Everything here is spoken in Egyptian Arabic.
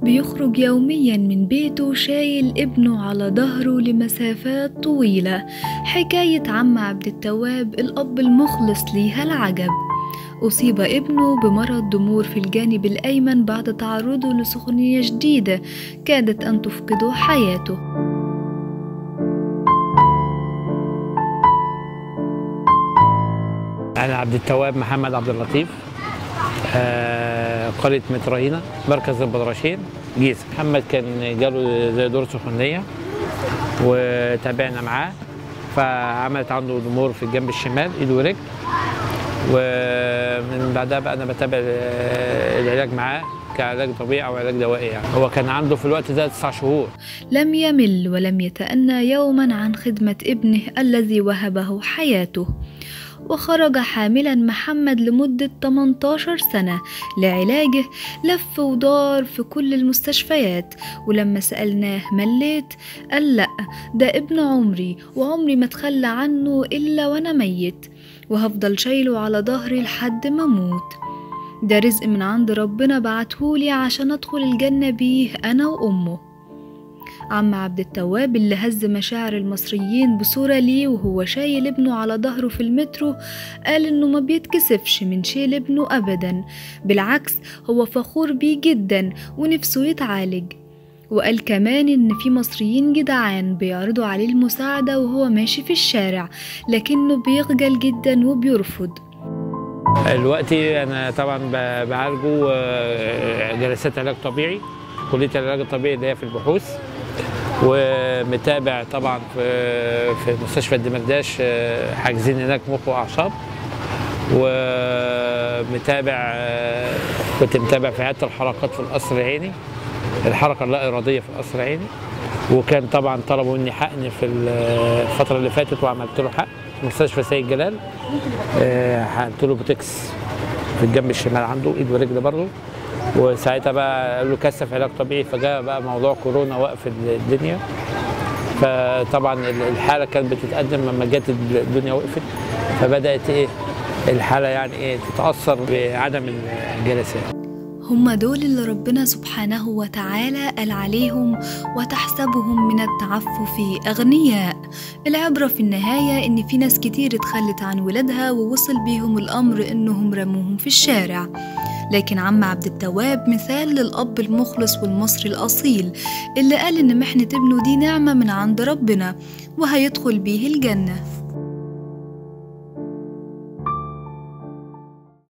بيخرج يوميا من بيته شايل ابنه على ظهره لمسافات طويلة حكاية عم عبد التواب الأب المخلص ليها العجب أصيب ابنه بمرض ضمور في الجانب الأيمن بعد تعرضه لسخونية شديدة كادت أن تفقده حياته أنا عبد التواب محمد عبد اللطيف آه، قرية مترهينة مركز البدرشين جيزة محمد كان جاله زي دور سخونية وتابعنا معاه فعملت عنده ضمور في الجنب الشمال ايد ورجل ومن بعدها بقى انا بتابع آه، العلاج معاه كعلاج طبيعي او علاج دوائي يعني هو كان عنده في الوقت ده تسع شهور لم يمل ولم يتأنى يوما عن خدمة ابنه الذي وهبه حياته وخرج حاملا محمد لمدة 18 سنة لعلاجه لف ودار في كل المستشفيات ولما سألناه مليت قال لأ ده ابن عمري وعمري ما اتخلى عنه إلا وأنا ميت وهفضل شايله على ظهري لحد ما أموت ده رزق من عند ربنا بعتهولي عشان أدخل الجنة بيه أنا وأمه عم عبد التواب اللي هز مشاعر المصريين بصورة ليه وهو شايل ابنه على ظهره في المترو قال انه ما بيتكسفش من شيل ابنه ابدا بالعكس هو فخور بيه جدا ونفسه يتعالج وقال كمان ان في مصريين جدعان بيعرضوا عليه المساعدة وهو ماشي في الشارع لكنه بيخجل جدا وبيرفض دلوقتي انا طبعا ب- بعالجه آه، جلسات علاج طبيعي كليه العلاج الطبيعي اللي هي في البحوث ومتابع طبعا في في مستشفى الدمرداش آه، حاجزين هناك مخ واعصاب ومتابع آه، كنت متابع في عياده الحركات في القصر العيني الحركه اللا اراديه في القصر العيني وكان طبعا طلبوا مني حقن في الفتره اللي فاتت وعملت له حقن في مستشفى سيد جلال آه، حقنت له بوتكس في الجنب الشمال عنده ايد ورجل برضه وساعتها بقى قالوا له كثف علاج طبيعي فجاء بقى موضوع كورونا وقف الدنيا فطبعا الحاله كانت بتتقدم لما جت الدنيا وقفت فبدات ايه الحاله يعني ايه تتاثر بعدم الجلسات هم دول اللي ربنا سبحانه وتعالى قال عليهم وتحسبهم من التعفف أغنياء العبرة في النهاية إن في ناس كتير اتخلت عن ولادها ووصل بيهم الأمر إنهم رموهم في الشارع لكن عم عبد التواب مثال للأب المخلص والمصري الأصيل اللي قال إن محنة ابنه دي نعمة من عند ربنا وهيدخل بيه الجنة